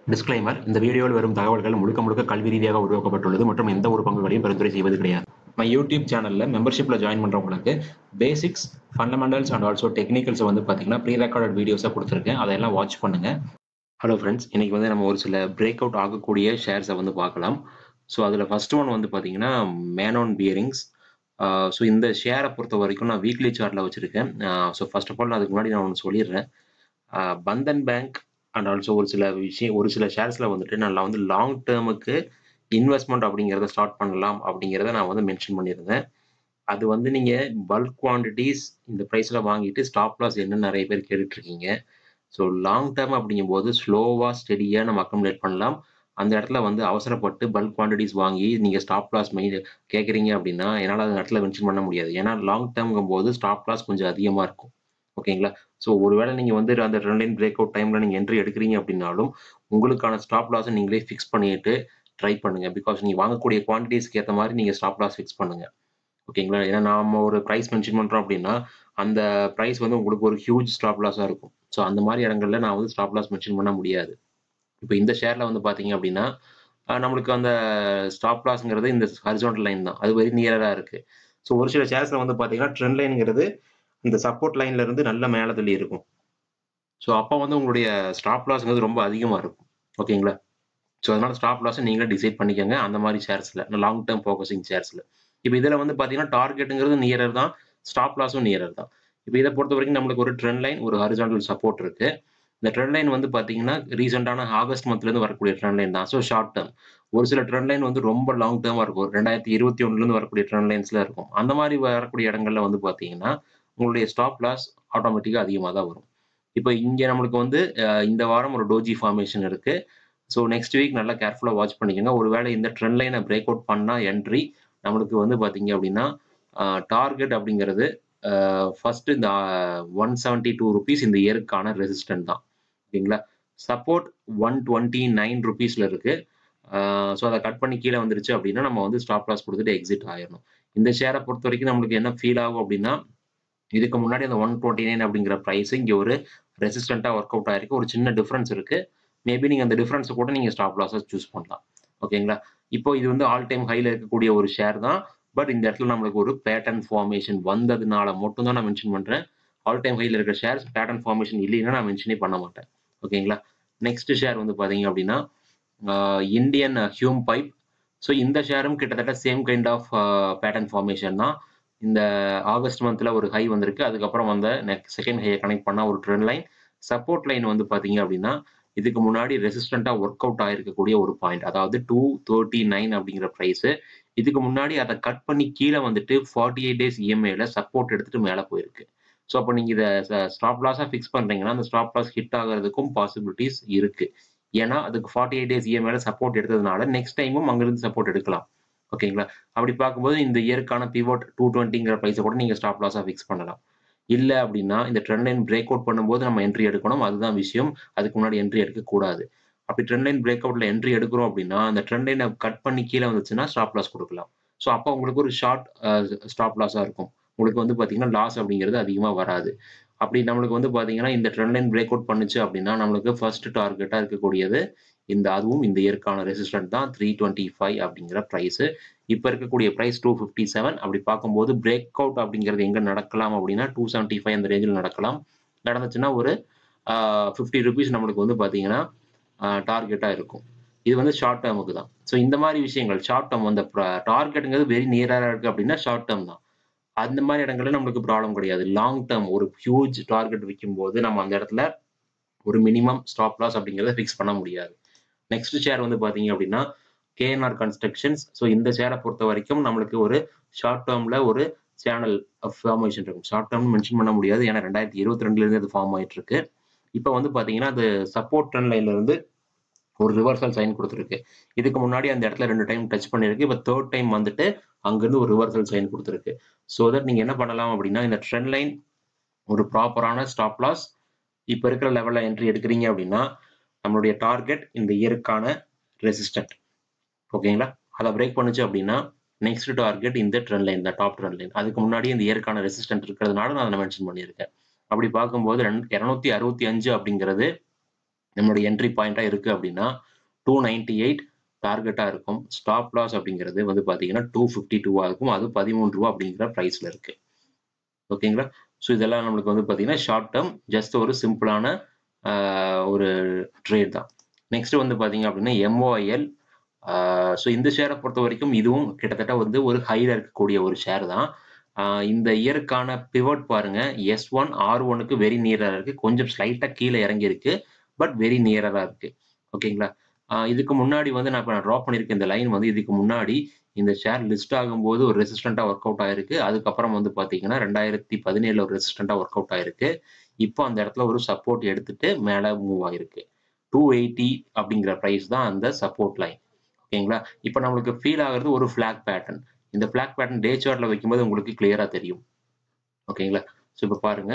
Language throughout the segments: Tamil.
டிஸ்க்ளைமர் இந்த வீடியோவில் வரும் தகவல்கள் முழுக்க முழுக்க கல்வி ரீதியாக உருவாக்கப்பட்டுள்ளது மற்றும் எந்த ஒரு பங்குகளையும் பரிந்துரை செய்வது கிடையாது மை யூடியூப் சேனலில் மெம்பர்ஷிப்பில் ஜாயின் பண்ணுறவங்களுக்கு basics fundamentals and also technicals வந்து பார்த்தீங்கன்னா ப்ரீ ரெக்கார்டட் வீடியோஸாக கொடுத்துருக்கேன் அதையெல்லாம் வாட்ச் பண்ணுங்க ஹலோ ஃப்ரெண்ட்ஸ் இன்னைக்கு வந்து நம்ம ஒரு சில பிரேக் அவுட் ஆகக்கூடிய ஷேர்ஸை வந்து பார்க்கலாம் ஸோ அதில் ஃபர்ஸ்ட் ஒன் வந்து பார்த்தீங்கன்னா மேனோன் பியரிங்ஸ் ஸோ இந்த ஷேரை பொறுத்த வரைக்கும் நான் வீக்லி சார்ட்டில் வச்சுருக்கேன் ஸோ ஃபர்ஸ்ட் ஆஃப் ஆல் நான் அதுக்கு முன்னாடி நான் ஒன்று சொல்லிடுறேன் ஆஹ் பந்தன் பேங்க் அண்ட் ஆல்சோ ஒரு சில விஷயம் ஒரு சில ஷேர்ஸில் வந்துட்டு நான் வந்து லாங் டேர்முக்கு இன்வெஸ்ட்மெண்ட் அப்படிங்கிறத ஸ்டார்ட் பண்ணலாம் அப்படிங்கிறத நான் வந்து மென்ஷன் பண்ணியிருந்தேன் அது வந்து நீங்கள் பல்க் குவான்டிட்டிஸ் இந்த ப்ரைஸில் வாங்கிட்டு ஸ்டாப் லாஸ் என்ன நிறைய பேர் கேட்டுட்ருக்கீங்க ஸோ லாங் டேர்ம் அப்படிங்கும்போது ஸ்லோவாக ஸ்டெடியாக நம்ம அக்கமுலேட் பண்ணலாம் அந்த இடத்துல வந்து அவசரப்பட்டு பல்க் குவான்டிட்டிஸ் வாங்கி நீங்கள் ஸ்டாப் லாஸ் மெயின் கேட்குறீங்க அப்படின்னா என்னால் அந்த இடத்துல மென்ஷன் பண்ண முடியாது ஏன்னா லாங் டேர்ம்ங்கும் போது ஸ்டாப் லாஸ் கொஞ்சம் அதிகமாக இருக்கும் ஓகேங்களா ஸோ ஒருவேளை நீங்கள் வந்து அந்த ரெண்டு லைன் பிரேக் அவுட் டைமில் நீங்கள் என்ட்ரி எடுக்கிறீங்க அப்படின்னாலும் உங்களுக்கான ஸ்டாப் லாஸை நீங்களே ஃபிக்ஸ் பண்ணிட்டு ட்ரை பண்ணுங்க பிகாஸ் நீங்கள் வாங்கக்கூடிய குவான்டிட்டிஸ்க்கு ஏற்ற மாதிரி நீங்கள் ஸ்டாப் லாஸ் ஃபிக்ஸ் பண்ணுங்க ஓகேங்களா ஏன்னா நாம ஒரு ப்ரைஸ் மென்ஷன் பண்ணுறோம் அப்படின்னா அந்த ப்ரைஸ் வந்து உங்களுக்கு ஒரு ஹியூஜ் ஸ்டாப் லாஸாக இருக்கும் ஸோ அந்த மாதிரி இடங்கள்ல நான் வந்து ஸ்டாப் லாஸ் மென்ஷன் பண்ண முடியாது இப்போ இந்த ஷேரில் வந்து பார்த்தீங்க அப்படின்னா அஹ் நம்மளுக்கு அந்த ஸ்டாப் லாஸ்ங்கிறது இந்த ஹரிசோண்டல் லைன் தான் அது வெரி நியராக இருக்குது ஸோ ஒரு சில ஷேர்ஸில் வந்து பார்த்தீங்கன்னா ட்ரெண்ட் லைனுங்கிறது இந்த சப்போர்ட் லைன்ல இருந்து நல்ல மேலே தள்ளி இருக்கும் ஸோ அப்போ வந்து உங்களுடைய ஸ்டாப் லாஸ்ங்கிறது ரொம்ப அதிகமாக இருக்கும் ஓகேங்களா ஸோ அதனால ஸ்டாப் லாஸை நீங்களே டிசைட் பண்ணிக்கோங்க அந்த மாதிரி ஷேர்ஸில் லாங் டேர்ம் ஃபோக்கஸிங் ஷேர்ஸில் இப்போ இதில் வந்து பார்த்தீங்கன்னா டார்கெட்டுங்கிறது நியரர் தான் ஸ்டாப் லாஸும் நியரர் தான் இப்போ இதை பொறுத்த வரைக்கும் நம்மளுக்கு ஒரு ட்ரெண்ட் லைன் ஒரு ஹரிசாண்டல் சப்போர்ட் இருக்கு இந்த ட்ரெண்ட் லைன் வந்து பார்த்தீங்கன்னா ரீசெண்டான ஆகஸ்ட் மந்த்லேருந்து வரக்கூடிய ட்ரெண்ட் லைன் தான் ஸோ ஷார்ட் டேர்ம் ஒரு சில ட்ரெண்ட் லைன் வந்து ரொம்ப லாங் டேர்மாக இருக்கும் ரெண்டாயிரத்தி இருபத்தி ஒன்றுலேருந்து வரக்கூடிய ட்ரெண்ட் லைன்ஸ்ல இருக்கும் அந்த மாதிரி வரக்கூடிய இடங்கள்ல வந்து பார்த்தீங்கன்னா உங்களுடைய ஸ்டாப் லாஸ் ஆட்டோமேட்டிக்காக அதிகமாக தான் வரும் இப்போ இங்கே நம்மளுக்கு வந்து அஹ், இந்த வாரம் ஒரு டோஜி ஃபார்மேஷன் இருக்கு ஸோ நெக்ஸ்ட் வீக் நல்லா கேர்ஃபுல்லாக வாட்ச் பண்ணிக்கோங்க ஒருவேளை இந்த ட்ரெண்ட் லைனை பிரேக் அவுட் பண்ணால் என்ட்ரி நம்மளுக்கு வந்து பார்த்தீங்க அப்படின்னா டார்கெட் அப்படிங்கிறது ஃபர்ஸ்ட் இந்த ஒன் செவன்ட்டி டூ ருபீஸ் இந்த இயருக்கான ரெசிஸ்டன்ட் தான் ஓகேங்களா சப்போர்ட் ஒன் டுவெண்ட்டி நைன் ருபீஸில் இருக்கு ஸோ அதை கட் பண்ணி கீழே வந்துருச்சு அப்படின்னா நம்ம வந்து ஸ்டாப் லாஸ் கொடுத்துட்டு எக்ஸிட் ஆயிடணும் இந்த ஷேரை பொறுத்த வரைக்கும் நம்மளுக்கு என்ன ஃபீல் ஆகும் அப்படின்னா இதுக்கு முன்னாடி அந்த ஒன் டுவெண்ட்டி நைன் அப்படிங்கிற ப்ரைஸ் இங்கே ஒரு ரெசிஸ்டண்ட்டாக ஒர்க் அவுட் ஆயிருக்கு ஒரு சின்ன டிஃப்ரென்ஸ் இருக்கு மேபி நீங்கள் அந்த டிஃப்ரென்ஸை கூட நீங்கள் ஸ்டாப் லாஸை சூஸ் பண்ணலாம் ஓகேங்களா இப்போ இது வந்து ஆல் டைம் ஹையில் இருக்கக்கூடிய ஒரு ஷேர் தான் பட் இந்த இடத்துல நம்மளுக்கு ஒரு பேட்டர்ன் ஃபார்மேஷன் வந்ததுனால மட்டும் தான் நான் மென்ஷன் பண்ணுறேன் ஆல் டைம் ஹையில் இருக்கிற ஷேர்ஸ் பேட்டர்ன் ஃபார்மேஷன் இல்லைன்னா நான் மென்ஷனே பண்ண மாட்டேன் ஓகேங்களா நெக்ஸ்ட் ஷேர் வந்து பார்த்தீங்க அப்படின்னா இந்தியன் ஹியூம் பைப் ஸோ இந்த ஷேரும் கிட்டத்தட்ட same kind of pattern formation தான் இந்த ஆகஸ்ட் மந்த்ல ஒரு ஹை வந்திருக்கு அதுக்கப்புறம் வந்த நெக்ஸ்ட் செகண்ட் ஹையை கனெக்ட் பண்ண ஒரு ட்ரெண்ட் லைன் சப்போர்ட் லைன் வந்து பார்த்தீங்க அப்படின்னா இதுக்கு முன்னாடி ரெசிஸ்டண்ட்டாக ஒர்க் அவுட் ஆயிருக்கக்கூடிய ஒரு பாயிண்ட் அதாவது டூ தேர்ட்டி நைன் அப்படிங்கிற ப்ரைஸு இதுக்கு முன்னாடி அதை கட் பண்ணி கீழே வந்துட்டு ஃபார்ட்டி எயிட் டேஸ் இஎம்ஐல சப்போர்ட் எடுத்துட்டு மேலே போயிருக்கு ஸோ அப்போ நீங்கள் இதை ஸ்டாப் லாஸாக ஃபிக்ஸ் பண்ணுறீங்கன்னா அந்த ஸ்டாப் லாஸ் ஹிட் ஆகிறதுக்கும் பாசிபிலிட்டிஸ் இருக்கு ஏன்னா அதுக்கு ஃபார்ட்டி எயிட் டேஸ் இஎம்ஐல சப்போர்ட் எடுத்ததுனால நெக்ஸ்ட் டைமும் அங்கிருந்து சப்போர்ட் எடுக்கலாம் ஓகேங்களா அப்படி பார்க்கும்போது இந்த இயருக்கான பிவோட் டூ டுவெண்ட்டிங்கிற ப்ரைஸை கூட நீங்கள் ஸ்டாப் லாஸாக ஃபிக்ஸ் பண்ணலாம் இல்லை அப்படின்னா இந்த ட்ரெண்ட் லைன் பிரேக் அவுட் பண்ணும்போது நம்ம என்ட்ரி எடுக்கணும் அதுதான் விஷயம் அதுக்கு முன்னாடி என்ட்ரி எடுக்கக்கூடாது அப்படி ட்ரெண்ட் லைன் பிரேக் அவுட்ல என்ட்ரி எடுக்கிறோம் அப்படின்னா அந்த ட்ரெண்ட் லைனை கட் பண்ணி கீழே வந்துச்சுன்னா ஸ்டாப் லாஸ் கொடுக்கலாம் ஸோ அப்போ உங்களுக்கு ஒரு ஷார்ட் ஸ்டாப் லாஸாக இருக்கும் உங்களுக்கு வந்து பார்த்தீங்கன்னா லாஸ் அப்படிங்கிறது அதிகமாக வராது அப்படி நம்மளுக்கு வந்து பார்த்தீங்கன்னா இந்த ட்ரெண்ட் லைன் பிரேக் அவுட் பண்ணுச்சு அப்படின்னா நம்மளுக்கு ஃபர்ஸ்ட் டார்கெட்டாக இருக்கக்கூடியது இந்த அதுவும் இந்த இயற்கான ரெசிஸ்டன்ட் தான் த்ரீ டுவெண்ட்டி ஃபைவ் அப்படிங்கிற ப்ரைஸ் இப்போ இருக்கக்கூடிய ப்ரைஸ் டூ ஃபிஃப்டி செவன் அப்படி பார்க்கும்போது பிரேக் அவுட் அப்படிங்கிறது எங்கே நடக்கலாம் அப்படின்னா டூ செவன்ட்டி ஃபைவ் அந்த ரேஞ்சில் நடக்கலாம் நடந்துச்சுன்னா ஒரு ஃபிஃப்டி ருபீஸ் நம்மளுக்கு வந்து பார்த்தீங்கன்னா டார்கெட்டாக இருக்கும் இது வந்து ஷார்ட் டேர்முக்கு தான் ஸோ இந்த மாதிரி விஷயங்கள் ஷார்ட் டேர்ம் அந்த டார்கெட்டுங்கிறது வெரி நியராக இருக்குது அப்படின்னா ஷார்ட் டேர்ம் தான் அந்த மாதிரி இடங்கள்ல நம்மளுக்கு ப்ராப்ளம் கிடையாது லாங் டேர்ம் ஒரு ஹியூஜ் டார்கெட் வைக்கும் போது நம்ம அந்த இடத்துல ஒரு மினிமம் ஸ்டாப் லாஸ் அப்படிங்கிறத ஃபிக்ஸ் பண்ண முடியாது நெக்ஸ்ட் ஷேர் வந்து பார்த்தீங்க அப்படின்னா கேஎன்ஆர் கன்ஸ்ட்ரக்ஷன்ஸ் ஸோ இந்த ஷேரை பொறுத்த வரைக்கும் நம்மளுக்கு ஒரு ஷார்ட் டேர்மில் ஒரு சேனல் ஃபார்மேஷன் இருக்கும் ஷார்ட் டேர்ம் மென்ஷன் பண்ண முடியாது ஏன்னா ரெண்டாயிரத்தி இருபத்தி ரெண்டுலேருந்து அது ஃபார்ம் ஆயிட்டு இருக்கு இப்போ வந்து பார்த்தீங்கன்னா அது சப்போர்ட் ட்ரெண்ட் லைன்ல இருந்து ஒரு ரிவர்சல் சைன் கொடுத்துருக்கு இதுக்கு முன்னாடி அந்த இடத்துல ரெண்டு டைம் டச் பண்ணிருக்கு இப்போ தேர்ட் டைம் வந்துட்டு அங்கிருந்து ஒரு ரிவர்சல் சைன் கொடுத்துருக்கு ஸோ தட் நீங்கள் என்ன பண்ணலாம் அப்படின்னா இந்த ட்ரெண்ட் லைன் ஒரு ப்ராப்பரான ஸ்டாப் லாஸ் இப்போ இருக்கிற லெவலில் என்ட்ரி எடுக்கிறீங்க அப்படின்னா நம்மளுடைய டார்கெட் இந்த இயருக்கான ரெசிஸ்டன்ட் ஓகேங்களா அதை பிரேக் பண்ணுச்சு அப்படின்னா நெக்ஸ்ட் டார்கெட் இந்த ட்ரெண்ட் லைன் தான் டாப் ட்ரெண்ட் லைன் அதுக்கு முன்னாடி இந்த இயருக்கான ரெசிஸ்டன்ட் இருக்கிறதுனால நான் அதை மென்ஷன் பண்ணியிருக்கேன் அப்படி பார்க்கும்போது ரெண்டு இரநூத்தி அறுபத்தி அஞ்சு அப்படிங்கிறது நம்மளுடைய என்ட்ரி பாயிண்டா இருக்கு அப்படின்னா டூ நைன்டி எயிட் டார்கெட்டா இருக்கும் ஸ்டாப் லாஸ் அப்படிங்கிறது வந்து பாத்தீங்கன்னா டூ ஃபிஃப்டி டூவா இருக்கும் அது பதிமூணு ரூபா அப்படிங்கிற ப்ரைஸ்ல இருக்கு ஓகேங்களா ஸோ இதெல்லாம் நம்மளுக்கு வந்து பாத்தீங்கன்னா ஷார்ட் டேர்ம் ஜஸ்ட் ஒரு சிம்பிளான ஒரு ட்ரேட் தான் நெக்ஸ்ட் வந்து பாத்தீங்க அப்படின்னா எம்ஓஐஎல் ஸோ இந்த ஷேரை பொறுத்த வரைக்கும் இதுவும் கிட்டத்தட்ட வந்து ஒரு ஹைல இருக்கக்கூடிய ஒரு ஷேர் தான் இந்த இயருக்கான பிவட் பாருங்க எஸ் ஒன் ஆர் ஒனுக்கு வெரி நியரா இருக்கு கொஞ்சம் ஸ்லைட்டா கீழே இறங்கி இருக்கு பட் வெரி நியரா இருக்கு ஓகேங்களா இதுக்கு முன்னாடி வந்து நான் இப்போ நான் ட்ராப் பண்ணியிருக்கேன் இந்த லைன் வந்து இதுக்கு முன்னாடி இந்த ஷேர் லிஸ்ட் ஆகும்போது ஒரு ரெசிஸ்டண்டா ஒர்க் அவுட் ஆயிருக்கு அதுக்கப்புறம் வந்து பாத்தீங்கன்னா ரெண்டாயிரத்தி பதினேழுல ஒரு ரெசிஸ்டண்டா ஒர்க் அவுட் ஆயிருக்கு இப்போ அந்த இடத்துல ஒரு சப்போர்ட் எடுத்துட்டு மேலே மூவ் ஆயிருக்கு டூ எயிட்டி அப்படிங்கிற ப்ரைஸ் தான் அந்த சப்போர்ட் லைன் ஓகேங்களா இப்போ நம்மளுக்கு ஃபீல் ஆகுறது ஒரு ஃபிளாக் பேட்டர்ன் இந்த ஃபிளாக் பேட்டர்ன் டே சார்ட்ல வைக்கும்போது உங்களுக்கு கிளியரா தெரியும் ஓகேங்களா ஸோ இப்போ பாருங்க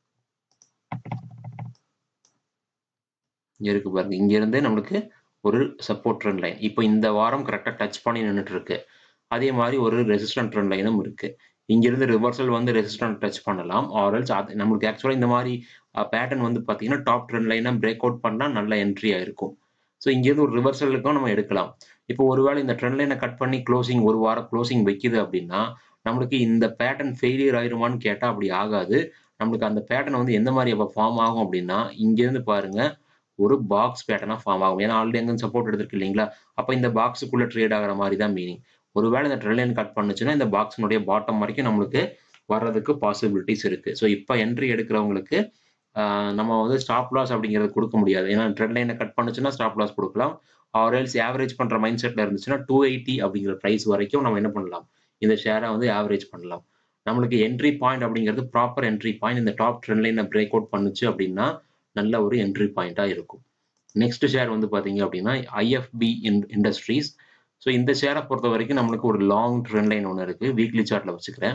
இங்க இருக்கு பாருங்க இங்க இருந்தே நம்மளுக்கு ஒரு சப்போர்ட் ட்ரெண்ட் லைன் இப்போ இந்த வாரம் கரெக்டாக டச் பண்ணி நின்றுட்டு இருக்கு அதே மாதிரி ஒரு ரெசிஸ்டன்ட் ட்ரெண்ட் லைனும் இருக்கு இங்கிருந்து ரிவர்சல் வந்து ரெசிஸ்டன்ட் டச் பண்ணலாம் ஆர்எல்ஸ் அது நம்மளுக்கு ஆக்சுவலாக இந்த மாதிரி பேட்டர்ன் வந்து பார்த்தீங்கன்னா டாப் ட்ரெண்ட் லைனை பிரேக் அவுட் பண்ணால் நல்ல என்ட்ரி ஆயிருக்கும் ஸோ இங்கேருந்து ஒரு ரிவர்சலுக்கும் நம்ம எடுக்கலாம் இப்போ ஒருவேளை இந்த ட்ரெண்ட் லைனை கட் பண்ணி க்ளோசிங் ஒரு வாரம் க்ளோசிங் வைக்குது அப்படின்னா நம்மளுக்கு இந்த பேட்டர்ன் ஃபெயிலியர் ஆயிருமான்னு கேட்டால் அப்படி ஆகாது நம்மளுக்கு அந்த பேட்டர்ன் வந்து எந்த மாதிரி அப்போ ஃபார்ம் ஆகும் அப்படின்னா இங்கேருந்து பாருங்க ஒரு பாக்ஸ் பேட்டர்னாக ஃபார்ம் ஆகும் ஏன்னா ஆல்ரெடி எங்கே சப்போர்ட் எடுத்திருக்கு இல்லைங்களா அப்போ இந்த பாக்ஸுக்குள்ள ட்ரேட் ஆகிற மாதிரி தான் மீனிங் ஒருவேளை இந்த ட்ரெண்ட் லைன் கட் பண்ணுச்சுன்னா இந்த பாக்ஸினுடைய பாட்டம் வரைக்கும் நம்மளுக்கு வர்றதுக்கு பாசிபிலிட்டிஸ் இருக்கு ஸோ இப்போ என்ட்ரி எடுக்கிறவங்களுக்கு நம்ம வந்து ஸ்டாப் லாஸ் அப்படிங்கிறது கொடுக்க முடியாது ஏன்னா ட்ரெண்ட் லைனை கட் பண்ணுச்சுன்னா ஸ்டாப் லாஸ் கொடுக்கலாம் ஆர்எல்ஸ் ஆவரேஜ் பண்ற மைண்ட் செட்ல இருந்துச்சுன்னா டூ எயிட்டி அப்படிங்கிற ப்ரைஸ் வரைக்கும் நம்ம என்ன பண்ணலாம் இந்த ஷேரை வந்து ஆவரேஜ் பண்ணலாம் நம்மளுக்கு என்ட்ரி பாயிண்ட் அப்படிங்கிறது ப்ராப்பர் என்ட்ரி பாயிண்ட் இந்த டாப் ட்ரெண்ட் லைனை பிரேக் அவுட் பண்ணுச்சு அப்படின்னா நல்ல ஒரு என்ட்ரி பாயிண்டா இருக்கும் நெக்ஸ்ட் ஷேர் வந்து பாத்தீங்க அப்படின்னா ஐஎஃப்பி இண்டஸ்ட்ரீஸ் ஸோ இந்த ஷேரை பொறுத்த வரைக்கும் நம்மளுக்கு ஒரு லாங் ட்ரெண்ட் லைன் ஒன்று இருக்கு வீக்லி சார்ட்ல வச்சுக்கிறேன்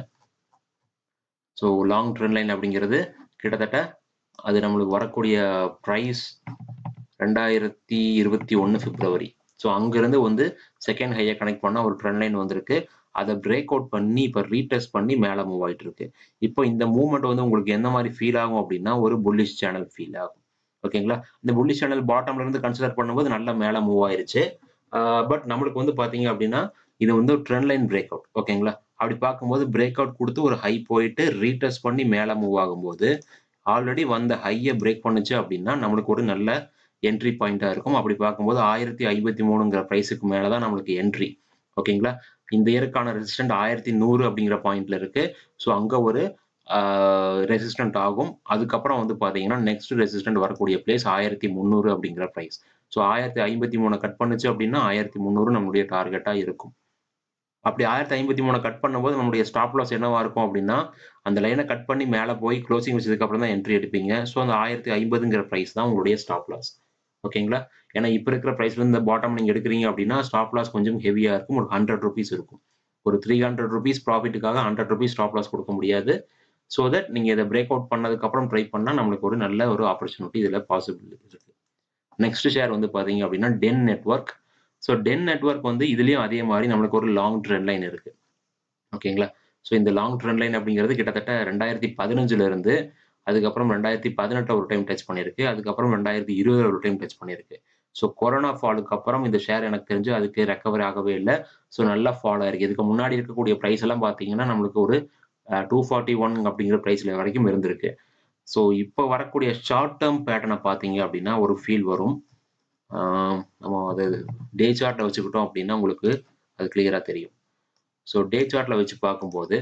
ஸோ லாங் ட்ரெண்ட் லைன் அப்படிங்கிறது கிட்டத்தட்ட அது நம்மளுக்கு வரக்கூடிய ப்ரைஸ் ரெண்டாயிரத்தி இருபத்தி ஒன்று பிப்ரவரி ஸோ அங்கிருந்து வந்து செகண்ட் ஹையை கனெக்ட் பண்ணால் ஒரு ட்ரெண்ட் லைன் வந்திருக்கு அதை பிரேக் அவுட் பண்ணி இப்போ ரீடெஸ்ட் பண்ணி மேலே மூவ் ஆயிட்டு இருக்கு இப்போ இந்த மூவ்மெண்ட் வந்து உங்களுக்கு எந்த மாதிரி ஃபீல் ஆகும் அப்படின்னா ஒரு புல்லிஷ் சேனல் ஃபீல் ஆகும் ஓகேங்களா இந்த புல்லிஷ் சேனல் பாட்டம்ல இருந்து கன்சிடர் பண்ணும்போது நல்லா மேலே மூவ் ஆயிருச்சு பட் நம்மளுக்கு வந்து பாத்தீங்க அப்படின்னா இது வந்து ஒரு ட்ரெண்ட் லைன் பிரேக் அவுட் ஓகேங்களா அப்படி பார்க்கும்போது பிரேக் அவுட் கொடுத்து ஒரு ஹை போயிட்டு ரீடெஸ்ட் பண்ணி மேலே மூவ் ஆகும்போது ஆல்ரெடி வந்த ஹையை பிரேக் பண்ணுச்சு அப்படின்னா நம்மளுக்கு ஒரு நல்ல என்ட்ரி பாயிண்டா இருக்கும் அப்படி பார்க்கும்போது ஆயிரத்தி ஐம்பத்தி மூணுங்கிற ப்ரைஸுக்கு மேலே தான் நம்மளுக்கு என்ட்ரி ஓகேங்களா இந்த இயருக்கான ரெசிஸ்டன்ட் ஆயிரத்தி நூறு அப்படிங்கிற பாயிண்ட்ல இருக்கு ஸோ அங்க ஒரு ரெசிஸ்டன்ட் ஆகும் அதுக்கப்புறம் வந்து பாத்தீங்கன்னா நெக்ஸ்ட் ரெசிஸ்டன்ட் வரக்கூடிய பிளேஸ் ஆயிரத்தி முந்நூறு அப்படிங்கிற ப்ரைஸ் ஸோ ஆயிரத்தி ஐம்பத்தி மூணு கட் பண்ணுச்சு அப்படின்னா ஆயிரத்தி முந்நூறு நம்மளுடைய டார்கெட்டா இருக்கும் அப்படி ஆயிரத்தி ஐம்பத்தி மூணு கட் பண்ணும்போது நம்மளுடைய ஸ்டாப் லாஸ் என்னவா இருக்கும் அப்படின்னா அந்த லைனை கட் பண்ணி மேலே போய் க்ளோசிங் வச்சதுக்கு அப்புறம் தான் என்ட்ரி எடுப்பீங்க ஸோ அந்த ஆயிரத்தி ஐம்பதுங்கிற ப்ரைஸ் தான் உங்களுடைய ஸ்டாப் லாஸ் ஓகேங்களா ஏன்னா இப்போ இருக்கிற ப்ரைஸ்ல இந்த பாட்டம் நீங்க எடுக்கிறீங்க அப்படின்னா ஸ்டாப் லாஸ் கொஞ்சம் ஹெவியா இருக்கும் ஒரு ஹண்ட்ரட் ருபீஸ் இருக்கும் ஒரு த்ரீ ஹண்ட்ரட் ருபீஸ் ப்ராஃபிட்டுக்காக ஹண்ட்ரட் ருபீஸ் ஸ்டாப் லாஸ் கொடுக்க முடியாது ஸோ தட் நீங்க இதை பிரேக் அவுட் பண்ணதுக்கு அப்புறம் ட்ரை பண்ணா நம்மளுக்கு ஒரு நல்ல ஒரு ஆப்பர்ச்சுனிட்டி இதுல பாசிபிலிட்டி இருக்கு நெக்ஸ்ட் ஷேர் வந்து பாத்தீங்க அப்படின்னா Den network so Den network வந்து இதுலயும் அதே மாதிரி நம்மளுக்கு ஒரு லாங் ட்ரெண்ட் லைன் இருக்கு ஓகேங்களா ஸோ இந்த லாங் ட்ரெண்ட் லைன் அப்படிங்கிறது கிட்டத்தட்ட ரெண்டாயிரத்தி பதினஞ்சுல இருந்து அதுக்கப்புறம் ரெண்டாயிரத்தி பதினெட்டு ஒரு டைம் டச் பண்ணியிருக்கு அதுக்கப்புறம் ரெண்டாயிரத்தி இருபது ஒரு டைம் டச் பண்ணியிருக்கு ஸோ கொரோனா ஃபாலுக்கு அப்புறம் இந்த ஷேர் எனக்கு தெரிஞ்சு அதுக்கு ரெக்கவர் ஆகவே இல்லை ஸோ நல்லா ஃபாலோ ஆயிருக்கு இதுக்கு முன்னாடி இருக்கக்கூடிய ப்ரைஸ் எல்லாம் பார்த்தீங்கன்னா நம்மளுக்கு ஒரு டூ ஃபார்ட்டி ஒன் அப்படிங்கிற ப்ரைஸ்ல வரைக்கும் இருந்திருக்கு ஸோ இப்போ வரக்கூடிய ஷார்ட் டேர்ம் பேட்டர்னை பார்த்தீங்க அப்படின்னா ஒரு ஃபீல் வரும் நம்ம அது டே சார்ட்டை வச்சுக்கிட்டோம் அப்படின்னா உங்களுக்கு அது கிளியரா தெரியும் ஸோ டே சார்ட்ல வச்சு பார்க்கும்போது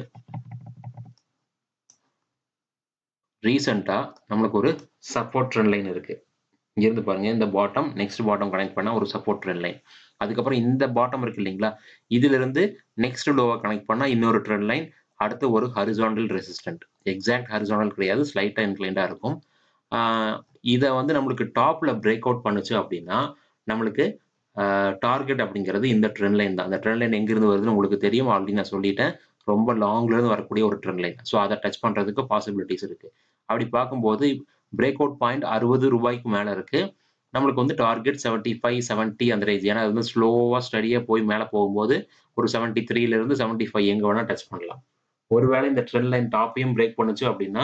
ரீசெண்டா நம்மளுக்கு ஒரு சப்போர்ட் ட்ரெண்ட் லைன் இருக்கு இங்கிருந்து பாருங்க இந்த பாட்டம் நெக்ஸ்ட் பாட்டம் கனெக்ட் பண்ணா ஒரு சப்போர்ட் ட்ரெண்ட் லைன் அதுக்கப்புறம் இந்த பாட்டம் இருக்கு இல்லைங்களா இதுல இருந்து நெக்ஸ்ட் லோவை கனெக்ட் பண்ணா இன்னொரு ட்ரெண்ட் லைன் அடுத்து ஒரு ஹரிசாண்டல் ரெசிஸ்டன்ட் எக்ஸாக்ட் ஹரிசாண்டல் கிடையாது ஸ்லைட்டா இன்க்ளைண்டா இருக்கும் இதை வந்து நம்மளுக்கு டாப்ல பிரேக் அவுட் பண்ணுச்சு அப்படின்னா நம்மளுக்கு டார்கெட் அப்படிங்கிறது இந்த ட்ரெண்ட் லைன் தான் அந்த ட்ரெண்ட் லைன் எங்கிருந்து வருதுன்னு உங்களுக்கு தெரியும் ஆல்ரெடி நான் சொல்லிட்டேன் ரொம்ப லாங்ல இருந்து வரக்கூடிய ஒரு ட்ரெண்ட் லைன் ஸோ அதை டச் பண்றதுக்கு பாசிபிலிட்டிஸ் இருக்கு அப்படி பார்க்கும்போது பிரேக் அவுட் பாயிண்ட் அறுபது ரூபாய்க்கு மேல இருக்கு நம்மளுக்கு வந்து டார்கெட் செவன்ட்டி ஃபைவ் செவன்ட்டி அந்த ரேஞ்ச் ஏன்னா அது வந்து ஸ்லோவா ஸ்டடியா போய் மேலே போகும்போது ஒரு செவன்ட்டி த்ரீல இருந்து செவன்ட்டி ஃபைவ் எங்க வேணா டச் பண்ணலாம் ஒருவேளை இந்த ட்ரெண்ட் லைன் டாப்பையும் பிரேக் பண்ணுச்சு அப்படின்னா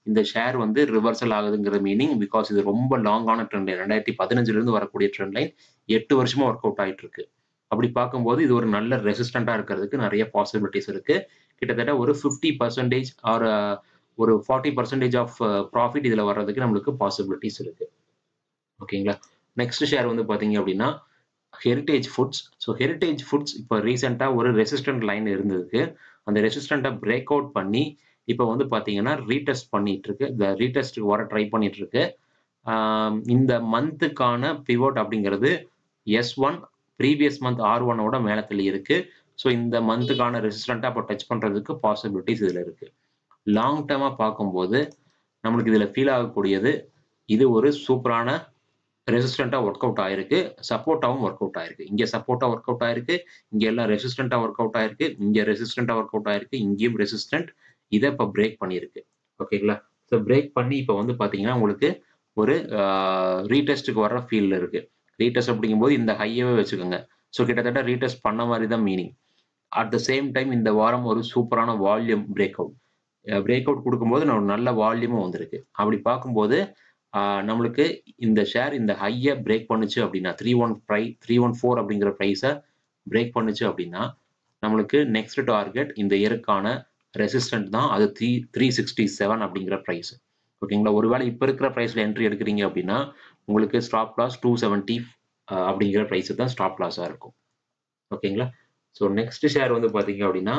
இந்த ஷேர் வந்து ரிவர்சல் ஆகுதுங்கிற மீனிங் பிகாஸ் இது ரொம்ப லாங்கான ட்ரெண்ட் லைன் ரெண்டாயிரத்தி பதினஞ்சுல இருந்து வரக்கூடிய ட்ரெண்ட் லைன் எட்டு வருஷமா ஒர்க் அவுட் ஆயிட்டு இருக்கு அப்படி பார்க்கும்போது இது ஒரு நல்ல ரெசிஸ்டண்டா இருக்கிறதுக்கு நிறைய பாசிபிலிட்டிஸ் இருக்கு கிட்டத்தட்ட ஒரு ஃபிஃப்டி பர்சன்டேஜ் ஆர் ஒரு ஃபார்ட்டி பர்சன்டேஜ் ஆஃப் ப்ராஃபிட் இதுல வர்றதுக்கு நம்மளுக்கு பாசிபிலிட்டிஸ் இருக்கு ஓகேங்களா நெக்ஸ்ட் ஷேர் வந்து பாத்தீங்க அப்படின்னா Heritage Foods so Heritage Foods இப்போ ரீசெண்டாக ஒரு ரெசிஸ்டன்ட் லைன் இருந்ததுக்கு அந்த ரெசிஸ்டண்ட்டை பிரேக் அவுட் பண்ணி இப்போ வந்து பார்த்தீங்கன்னா ரீடெஸ்ட் பண்ணிட்டு இருக்கு இந்த ரீடெஸ்ட்டுக்கு வர ட்ரை பண்ணிட்டு இருக்கு இந்த மந்த்துக்கான பிவோட் அப்படிங்கிறது S one previous month R ஒன்னோட மேலத்தில் இருக்கு ஸோ இந்த மந்த்துக்கான ரெசிஸ்டண்ட்டாக இப்போ டச் பண்ணுறதுக்கு பாசிபிலிட்டிஸ் இதில் இருக்கு லாங் டேர்மாக பார்க்கும்போது நம்மளுக்கு இதில் ஃபீல் ஆகக்கூடியது இது ஒரு சூப்பரான ரெசிஸ்டண்ட்டாக ஒர்க் அவுட் ஆயிருக்கு சப்போர்ட்டாகவும் ஒர்க் அவுட் ஆயிருக்கு இங்கே சப்போர்ட்டாக ஒர்க் அவுட் ஆயிருக்கு இங்கே எல்லாம் ரெசிஸ்டண்ட்டாக ஒர்க் அவுட் ஆயிருக்கு இங்கே ரெசிஸ்டண்ட்டாக ஒர்க் அவுட் ஆயிருக்கு இங்கேயும் ரெசிஸ்டன்ட் இதை இப்போ பிரேக் பண்ணியிருக்கு ஓகேங்களா ஸோ பிரேக் பண்ணி இப்போ வந்து பார்த்தீங்கன்னா உங்களுக்கு ஒரு ரீடெஸ்ட்டுக்கு வர ஃபீல்டில் இருக்கு ரீடெஸ்ட் அப்படிங்கும்போது இந்த ஹையவே வச்சுக்கோங்க ஸோ கிட்டத்தட்ட ரீடெஸ்ட் பண்ண மாதிரி தான் meaning at the same time இந்த வாரம் ஒரு சூப்பரான volume break out break out கொடுக்கும்போது ஒரு நல்ல வால்யூமும் வந்திருக்கு அப்படி பார்க்கும்போது நம்மளுக்கு இந்த ஷேர் இந்த ஹையை பிரேக் பண்ணுச்சு அப்படின்னா த்ரீ ஒன் ப்ரை த்ரீ ஒன் ஃபோர் அப்படிங்கிற ப்ரைஸை பிரேக் பண்ணுச்சு அப்படின்னா நம்மளுக்கு நெக்ஸ்ட் டார்கெட் இந்த இயருக்கான ரெசிஸ்டன்ட் தான் அது த்ரீ த்ரீ சிக்ஸ்டி செவன் அப்படிங்கிற ப்ரைஸ் ஓகேங்களா ஒருவேளை இப்போ இருக்கிற ப்ரைஸில் என்ட்ரி எடுக்கிறீங்க அப்படின்னா உங்களுக்கு ஸ்டாப் லாஸ் டூ செவன்ட்டி அப்படிங்கிற ப்ரைஸ் தான் ஸ்டாப் லாஸாக இருக்கும் ஓகேங்களா ஸோ நெக்ஸ்ட் ஷேர் வந்து பார்த்தீங்க அப்படின்னா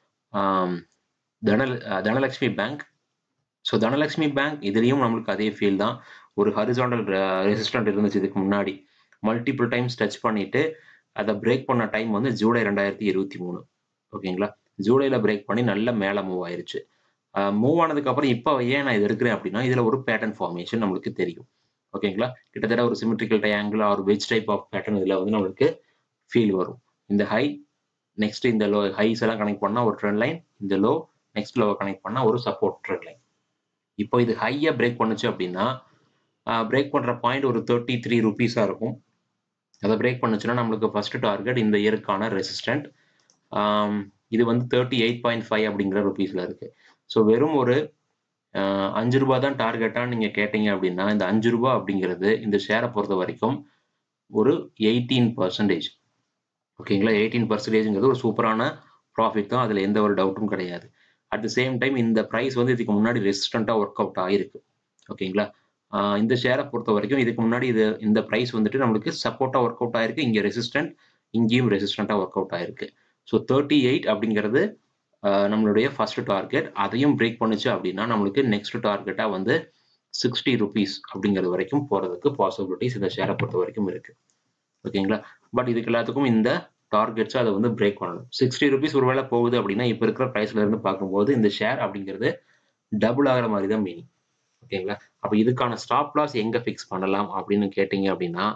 தன Dhanalakshmi bank so Dhanalakshmi bank இதுலேயும் நம்மளுக்கு அதே ஃபீல் தான் ஒரு ஹரிசாண்டல் ரெசிஸ்டன்ட் இருந்துச்சு இதுக்கு முன்னாடி மல்டிபிள் டைம்ஸ் டச் பண்ணிட்டு அதை பிரேக் பண்ண டைம் வந்து ஜூலை ரெண்டாயிரத்தி இருபத்தி மூணு ஓகேங்களா ஜூலையில் பிரேக் பண்ணி நல்ல மேலே மூவ் ஆயிருச்சு மூவ் ஆனதுக்கு அப்புறம் இப்போ ஏன் நான் இது இருக்கிறேன் அப்படின்னா இதில் ஒரு பேட்டர்ன் ஃபார்மேஷன் நம்மளுக்கு தெரியும் ஓகேங்களா கிட்டத்தட்ட ஒரு symmetrical triangle or wedge type of pattern இதில் வந்து நம்மளுக்கு ஃபீல் வரும் இந்த ஹை நெக்ஸ்ட் இந்த லோ ஹைஸ் எல்லாம் கனெக்ட் பண்ணால் ஒரு ட்ரெண்ட் லைன் இந்த லோ நெக்ஸ்ட் லோவை கனெக்ட் பண்ணால் ஒரு சப்போர்ட் ட்ரெண்ட் லைன் இப்போ இது ஹையாக பிரேக் பண்ணுச்சு அப்படின்னா பிரேக் பண்ணுற பாயிண்ட் ஒரு தேர்ட்டி த்ரீ ருபீஸாக இருக்கும் அதை பிரேக் பண்ணுச்சுன்னா நம்மளுக்கு ஃபர்ஸ்ட் டார்கெட் இந்த இயருக்கான ரெசிஸ்டன்ட் இது வந்து தேர்ட்டி எயிட் பாயிண்ட் ஃபைவ் அப்படிங்கிற ருபீஸில் இருக்குது ஸோ வெறும் ஒரு அஞ்சு ரூபா தான் டார்கெட்டாக நீங்கள் கேட்டீங்க அப்படின்னா இந்த அஞ்சு ரூபா அப்படிங்கிறது இந்த ஷேரை பொறுத்த வரைக்கும் ஒரு எயிட்டீன் பர்சன்டேஜ் ஓகேங்களா எயிட்டீன் பர்சன்டேஜ்ங்கிறது ஒரு சூப்பரான ப்ராஃபிட் தான் அதில் எந்த ஒரு டவுட்டும் கிடையாது அட் த சேம் டைம் இந்த ப்ரைஸ் வந்து இதுக்கு முன்னாடி ரெசிஸ்டண்ட்டாக ஒர்க் அவுட் ஆகிருக்கு ஓகேங்களா இந்த ஷேரை பொறுத்த வரைக்கும் இதுக்கு முன்னாடி இது இந்த ப்ரைஸ் வந்துட்டு நம்மளுக்கு சப்போர்ட்டாக ஒர்க் அவுட் ஆயிருக்கு இங்கே ரெசிஸ்டன்ட் இங்கேயும் ரெசிஸ்டண்ட்டாக ஒர்க் அவுட் ஆயிருக்கு ஸோ தேர்ட்டி எயிட் அப்படிங்கிறது நம்மளுடைய ஃபர்ஸ்ட் டார்கெட் அதையும் பிரேக் பண்ணுச்சு அப்படின்னா நம்மளுக்கு நெக்ஸ்ட் டார்கெட்டாக வந்து சிக்ஸ்டி ருபீஸ் அப்படிங்கிறது வரைக்கும் போகிறதுக்கு பாசிபிலிட்டிஸ் இந்த ஷேரை பொறுத்த வரைக்கும் இருக்கு ஓகேங்களா பட் இதுக்கு எல்லாத்துக்கும் இந்த டார்கெட்ஸ் அதை வந்து பிரேக் பண்ணணும் சிக்ஸ்டி ருபீஸ் ஒருவேளை போகுது அப்படின்னா இப்போ இருக்கிற ப்ரைஸ்ல இருந்து பார்க்கும்போது இந்த ஷேர் அப்படிங்கிறது டபுள் ஆகிற மாதிரி தான் மீனிங் ஓகேங்களா அப்போ இதுக்கான ஸ்டாப் லாஸ் எங்கே ஃபிக்ஸ் பண்ணலாம் அப்படின்னு கேட்டிங்க அப்படின்னா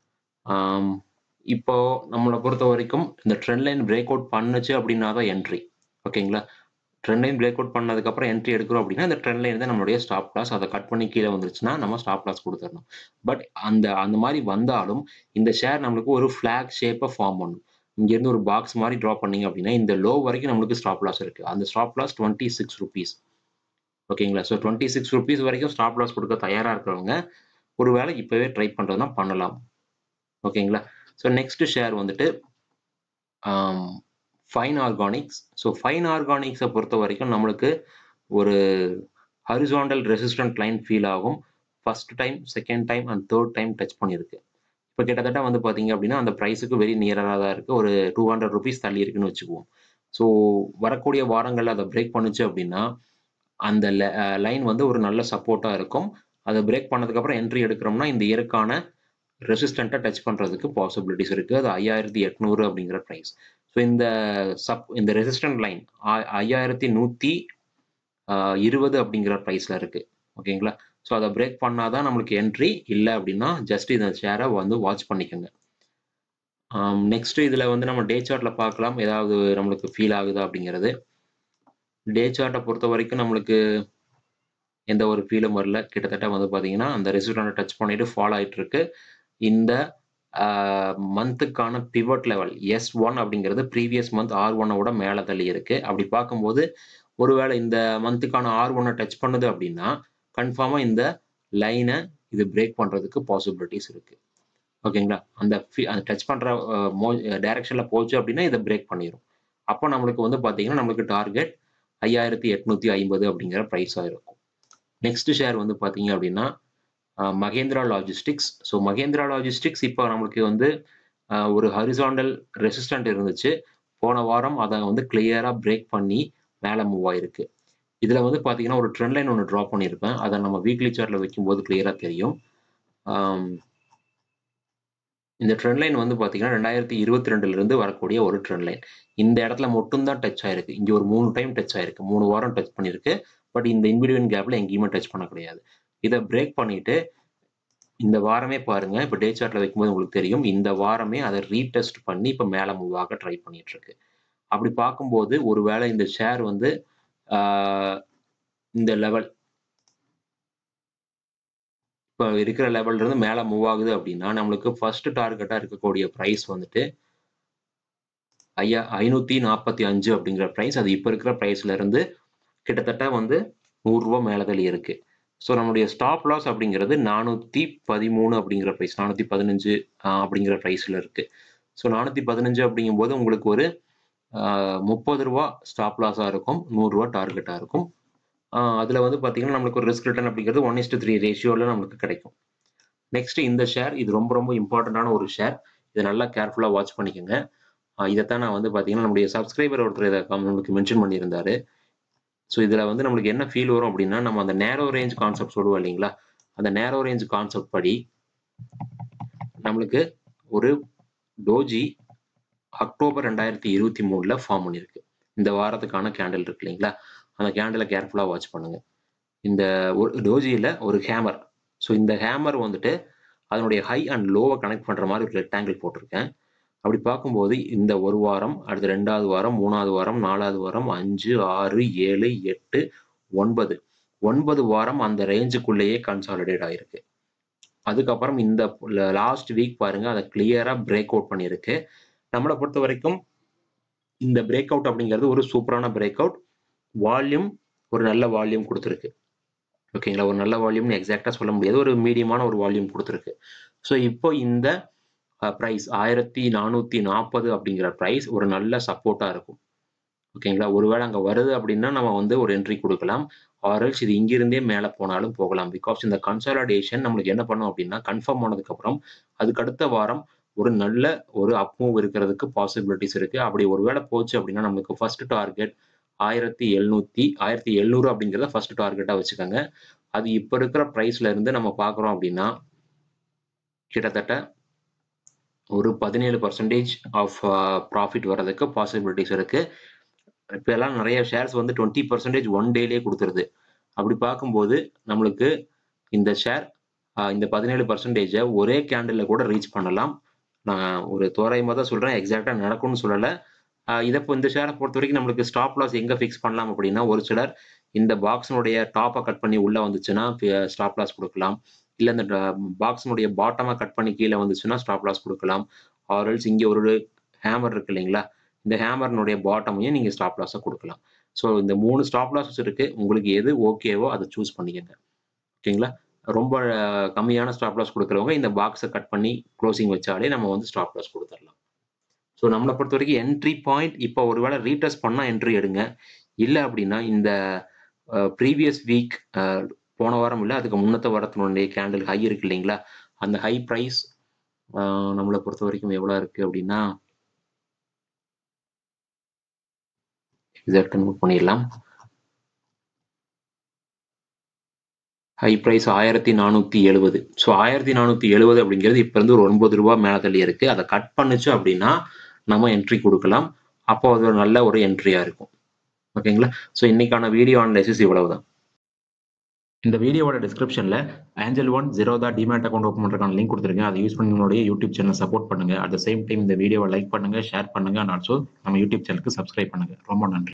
இப்போ நம்மளை பொறுத்த வரைக்கும் இந்த ட்ரெண்ட் லைன் பிரேக் அவுட் பண்ணுச்சு அப்படின்னா தான் என்ட்ரி ஓகேங்களா ட்ரெண்ட் லைன் பிரேக் அவுட் பண்ணதுக்கப்புறம் என்ட்ரி எடுக்கிறோம் அப்படின்னா இந்த ட்ரெண்ட் லைன் தான் நம்மளுடைய ஸ்டாப் லாஸ் அதை கட் பண்ணி கீழே வந்துருச்சுன்னா நம்ம ஸ்டாப் லாஸ் கொடுத்துடணும் பட் அந்த அந்த மாதிரி வந்தாலும் இந்த ஷேர் நம்மளுக்கு ஒரு ஃபிளாக் ஷேப்பை ஃபார்ம் பண்ணும் இங்கேருந்து ஒரு பாக்ஸ் மாதிரி ட்ரா பண்ணீங்க அப்படின்னா இந்த லோ வரைக்கும் நம்மளுக்கு ஸ்டாப் லாஸ் இருக்கு அந்த stop loss twenty six rupees ஓகேங்களா ஸோ டுவெண்ட்டி சிக்ஸ் ருபீஸ் வரைக்கும் ஸ்டாப் லாஸ் கொடுக்க தயாராக இருக்கிறவங்க ஒரு வேளை இப்போவே ட்ரை பண்ணுறதுனா பண்ணலாம் ஓகேங்களா ஸோ நெக்ஸ்ட் ஷேர் வந்துட்டு ஃபைன் ஆர்கானிக்ஸ் ஸோ ஃபைன் ஆர்கானிக்ஸை பொறுத்த வரைக்கும் நம்மளுக்கு ஒரு ஹரிசாண்டல் ரெசிஸ்டன்ட் லைன் ஃபீல் ஆகும் first time second time and third time touch பண்ணியிருக்கு இப்போ கிட்டத்தட்ட வந்து பார்த்தீங்க அப்படின்னா அந்த ப்ரைஸுக்கு வெரி நியராக தான் இருக்குது ஒரு டூ ஹண்ட்ரட் ருபீஸ் தள்ளி இருக்குன்னு வச்சுக்குவோம் ஸோ வரக்கூடிய வாரங்களில் அதை பிரேக் பண்ணுச்சு அப்படின்னா அந்த லைன் வந்து ஒரு நல்ல சப்போர்ட்டாக இருக்கும் அதை பிரேக் பண்ணதுக்கப்புறம் என்ட்ரி எடுக்கிறோம்னா இந்த இயருக்கான ரெசிஸ்டண்ட்டாக டச் பண்ணுறதுக்கு பாசிபிலிட்டிஸ் இருக்குது அது ஐயாயிரத்தி எட்நூறு அப்படிங்கிற ப்ரைஸ் ஸோ இந்த சப் இந்த ரெசிஸ்டன்ட் லைன் ஐயாயிரத்தி நூற்றி இருபது அப்படிங்கிற ப்ரைஸில் இருக்குது ஓகேங்களா ஸோ அதை பிரேக் பண்ணாதான் நம்மளுக்கு என்ட்ரி இல்லை அப்படின்னா ஜஸ்ட் இந்த ஷேரை வந்து வாட்ச் பண்ணிக்கோங்க நெக்ஸ்ட் இதில் வந்து நம்ம டே சார்ட்டில் பார்க்கலாம் ஏதாவது நம்மளுக்கு ஃபீல் ஆகுதா அப்படிங்கிறது டே சார்ட்டை பொறுத்த வரைக்கும் நம்மளுக்கு எந்த ஒரு ஃபீலும் வரல கிட்டத்தட்ட வந்து பார்த்தீங்கன்னா அந்த ரெசிஸ்டண்ட்டை டச் பண்ணிட்டு ஃபாலோ ஆகிட்டு இருக்கு இந்த மந்த்துக்கான பிவட் லெவல் எஸ் ஒன் அப்படிங்கிறது ப்ரீவியஸ் மந்த் ஆர் ஒன்னோட மேலே தள்ளி இருக்கு அப்படி பார்க்கும்போது ஒருவேளை இந்த மந்த்துக்கான ஆர் ஒன்னை டச் பண்ணுது அப்படின்னா கன்ஃபார்மாக இந்த லைனை இது பிரேக் பண்ணுறதுக்கு பாசிபிலிட்டிஸ் இருக்குது ஓகேங்களா அந்த அந்த டச் பண்ணுற மோ டைரக்ஷனில் போச்சு அப்படின்னா இதை பிரேக் பண்ணிடும் அப்போ நம்மளுக்கு வந்து பார்த்தீங்கன்னா நம்மளுக்கு டார்கெட் ஐயாயிரத்தி எட்நூற்றி ஐம்பது அப்படிங்கிற ப்ரைஸாக இருக்கும் நெக்ஸ்ட் ஷேர் வந்து பார்த்தீங்க அப்படின்னா Mahindra Logistics so Mahindra Logistics இப்போ நம்மளுக்கு வந்து ஒரு ஹரிசாண்டல் ரெசிஸ்டன்ட் இருந்துச்சு போன வாரம் அதை வந்து கிளியராக பிரேக் பண்ணி மேலே மூவ் ஆயிருக்கு இதில் வந்து பார்த்தீங்கன்னா ஒரு ட்ரெண்ட் லைன் ஒன்று ட்ரா பண்ணியிருப்பேன் அதை நம்ம வீக்லி சார்ட்டில் வைக்கும்போது கிளியராக தெரியும் இந்த ட்ரெண்ட் லைன் வந்து பார்த்தீங்கன்னா ரெண்டாயிரத்தி இருபத்தி ரெண்டுலேருந்து வரக்கூடிய ஒரு ட்ரெண்ட் லைன் இந்த இடத்துல மட்டும்தான் டச் ஆயிருக்கு இங்கே ஒரு மூணு டைம் டச் ஆயிருக்கு மூணு வாரம் டச் பண்ணியிருக்கு பட் இந்த இன்பிடிவன் கேப்பில் எங்கேயுமே டச் பண்ண கிடையாது இதை பிரேக் பண்ணிட்டு இந்த வாரமே பாருங்க இப்போ டே சார்ட்ல வைக்கும்போது உங்களுக்கு தெரியும் இந்த வாரமே அதை ரீடெஸ்ட் பண்ணி இப்போ மேலே மூவ் ஆக ட்ரை பண்ணிட்டு இருக்கு அப்படி பார்க்கும்போது ஒருவேளை இந்த ஷேர் வந்து இந்த லெவல் இப்போ இருக்கிற லெவல்ல இருந்து மேலே மூவ் ஆகுது அப்படின்னா நம்மளுக்கு ஃபர்ஸ்ட் டார்கெட்டாக இருக்கக்கூடிய ப்ரைஸ் வந்துட்டு ஐயா ஐநூற்றி நாற்பத்தி அஞ்சு அப்படிங்கிற ப்ரைஸ் அது இப்போ இருக்கிற ப்ரைஸ்ல இருந்து கிட்டத்தட்ட வந்து நூறுரூவா மேலே தள்ளி இருக்கு ஸோ நம்மளுடைய ஸ்டாப் லாஸ் அப்படிங்கிறது நானூற்றி பதிமூணு அப்படிங்கிற ப்ரைஸ் நானூற்றி பதினஞ்சு அப்படிங்கிற ப்ரைஸில் இருக்குது ஸோ நானூற்றி பதினஞ்சு அப்படிங்கும்போது உங்களுக்கு ஒரு முப்பது ரூபா ஸ்டாப் லாஸாக இருக்கும் நூறுரூவா டார்கெட்டாக இருக்கும் அதில் வந்து பார்த்தீங்கன்னா நம்மளுக்கு ஒரு ரிஸ்க் ரிட்டர்ன் அப்படிங்கிறது ஒன் இஸ்டு த்ரீ ரேஷியோவில் நம்மளுக்கு கிடைக்கும் நெக்ஸ்ட் இந்த ஷேர் இது ரொம்ப ரொம்ப இம்பார்ட்டண்ட்டான ஒரு ஷேர் இதை நல்லா கேர்ஃபுல்லாக வாட்ச் பண்ணிக்கோங்க இதைத்தான் நான் வந்து பார்த்தீங்கன்னா நம்முடைய சப்ஸ்கிரைபர் ஒருத்தர் இதை நம்மளுக்கு மென்ஷன் பண்ணியிருந்தாரு ஸோ இதில் வந்து நம்மளுக்கு என்ன ஃபீல் வரும் அப்படின்னா நம்ம அந்த நேரோ ரேஞ்ச் கான்செப்ட் சொல்லுவோம் இல்லைங்களா அந்த நேரோ ரேஞ்ச் கான்செப்ட் படி நம்மளுக்கு ஒரு டோஜி அக்டோபர் ரெண்டாயிரத்தி இருபத்தி மூணுல ஃபார்ம் பண்ணியிருக்கு இந்த வாரத்துக்கான கேண்டில் இருக்கு இல்லைங்களா அந்த கேண்டிலை கேர்ஃபுல்லாக வாட்ச் பண்ணுங்க இந்த ஒரு டோஜியில் ஒரு ஹேமர் ஸோ இந்த ஹேமர் வந்துட்டு அதனுடைய ஹை அண்ட் லோவை கனெக்ட் பண்ணுற மாதிரி ஒரு ரெக்டாங்கிள் போட்டிருக்கேன் அப்படி பார்க்கும்போது இந்த ஒரு வாரம் அடுத்த ரெண்டாவது வாரம் மூணாவது வாரம் நாலாவது வாரம் அஞ்சு ஆறு ஏழு எட்டு ஒன்பது ஒன்பது வாரம் அந்த ரேஞ்சுக்குள்ளேயே கன்சாலிடேட் ஆயிருக்கு அதுக்கப்புறம் இந்த லாஸ்ட் வீக் பாருங்க அதை கிளியரா பிரேக் அவுட் பண்ணியிருக்கு நம்மளை பொறுத்த வரைக்கும் இந்த பிரேக் அவுட் அப்படிங்கிறது ஒரு சூப்பரான பிரேக் அவுட் வால்யூம் ஒரு நல்ல வால்யூம் கொடுத்துருக்கு ஓகேங்களா ஒரு நல்ல வால்யூம்னு எக்ஸாக்டாக சொல்ல முடியாது ஒரு மீடியமான ஒரு வால்யூம் கொடுத்துருக்கு ஸோ இப்போ இந்த ப்ரைஸ் ஆயிரத்தி நானூற்றி நாற்பது அப்படிங்கிற ப்ரைஸ் ஒரு நல்ல சப்போர்ட்டாக இருக்கும் ஓகேங்களா ஒருவேளை அங்கே வருது அப்படின்னா நம்ம வந்து ஒரு என்ட்ரி கொடுக்கலாம் ஆர்எல்ஸ் இது இங்கிருந்தே மேலே போனாலும் போகலாம் பிகாஸ் இந்த கன்சாலிடேஷன் நம்மளுக்கு என்ன பண்ணும் அப்படின்னா கன்ஃபார்ம் ஆனதுக்கப்புறம் அதுக்கு அடுத்த வாரம் ஒரு நல்ல ஒரு அப் மூவ் இருக்கிறதுக்கு பாசிபிலிட்டிஸ் இருக்கு அப்படி ஒருவேளை போச்சு அப்படின்னா நம்மளுக்கு ஃபர்ஸ்ட் டார்கெட் ஆயிரத்தி எழுநூத்தி ஆயிரத்தி எழுநூறு அப்படிங்கிறத ஃபர்ஸ்ட் டார்கெட்டாக வச்சுக்கோங்க அது இப்போ இருக்கிற ப்ரைஸ்ல இருந்து நம்ம பார்க்குறோம் அப்படின்னா கிட்டத்தட்ட ஒரு பதினேழு பர்சன்டேஜ் ஆஃப் ப்ராஃபிட் வர்றதுக்கு பாசிபிலிட்டிஸ் இருக்கு இப்போ எல்லாம் நிறைய ஷேர்ஸ் வந்து டுவெண்ட்டி பர்சன்டேஜ் ஒன் டேலேயே கொடுத்துருது அப்படி பார்க்கும்போது நம்மளுக்கு இந்த ஷேர் இந்த பதினேழு பர்சன்டேஜை ஒரே கேண்டில் கூட ரீச் பண்ணலாம் நான் ஒரு தோராயமாக தான் சொல்கிறேன் எக்ஸாக்டாக நடக்கும்னு சொல்லலை இதை இப்போ இந்த ஷேரை பொறுத்த வரைக்கும் நம்மளுக்கு ஸ்டாப் லாஸ் எங்கே ஃபிக்ஸ் பண்ணலாம் அப்படின்னா ஒரு சிலர் இந்த பாக்ஸினுடைய டாப்பை கட் பண்ணி உள்ளே வந்துச்சுன்னா ஸ்டாப் லாஸ் கொடுக்கலாம் இல்லை இந்த பாக்ஸினுடைய பாட்டமாக கட் பண்ணி கீழே வந்துச்சுன்னா ஸ்டாப் லாஸ் கொடுக்கலாம் ஆர்எல்ஸ் இங்கே ஒரு ஹேமர் இருக்கு இல்லைங்களா இந்த ஹேமர்னுடைய பாட்டமையும் நீங்கள் ஸ்டாப் லாஸை கொடுக்கலாம் ஸோ இந்த மூணு ஸ்டாப் லாஸஸ் இருக்கு உங்களுக்கு எது ஓகேவோ அதை சூஸ் பண்ணிக்கோங்க ஓகேங்களா ரொம்ப கம்மியான ஸ்டாப் லாஸ் கொடுக்குறவங்க இந்த பாக்ஸை கட் பண்ணி க்ளோசிங் வச்சாலே நம்ம வந்து ஸ்டாப் லாஸ் கொடுத்துடலாம் ஸோ நம்மளை பொறுத்த வரைக்கும் என்ட்ரி பாயிண்ட் இப்போ ஒருவேளை ரீடெஸ்ட் பண்ணால் என்ட்ரி எடுங்க இல்லை அப்படின்னா இந்த ப்ரீவியஸ் வீக் போன வாரம் இல்லை அதுக்கு முன்னத்த வாரத்தினுடைய கேண்டில் ஹை இருக்கு இல்லைங்களா அந்த ஹை ப்ரைஸ் நம்மளை பொறுத்த வரைக்கும் எவ்வளோ இருக்கு அப்படின்னா எக்ஸாக்ட் நோட் பண்ணிடலாம் ஹை ப்ரைஸ் ஆயிரத்தி நானூற்றி எழுபது ஸோ ஆயிரத்தி நானூற்றி எழுபது அப்படிங்கிறது இப்போ இருந்து ஒரு ஒன்பது ரூபா மேலே தள்ளி இருக்கு அதை கட் பண்ணுச்சு அப்படின்னா நம்ம என்ட்ரி கொடுக்கலாம் அப்போ அது ஒரு நல்ல ஒரு என்ட்ரியாக இருக்கும் ஓகேங்களா ஸோ இன்னைக்கான வீடியோ அனலைசிஸ் இவ்வளவு தான் இந்த வீடியோவோட டிஸ்கிரிப்ஷனில் Angel One Zerodha demat account open பண்ணுறதுக்கான லிங்க் கொடுத்துருங்க அதை யூஸ் பண்ணி உங்களுடைய யூடியூப் சேனல் சப்போர்ட் பண்ணுங்க அட் த சேம் டைம் இந்த வீடியோவை லைக் பண்ணுங்க ஷேர் பண்ணுங்க அண்ட் ஆல்சோ நம்ம யூடியூப் சேனலுக்கு சப்ஸ்கிரைப் பண்ணுங்க ரொம்ப நன்றி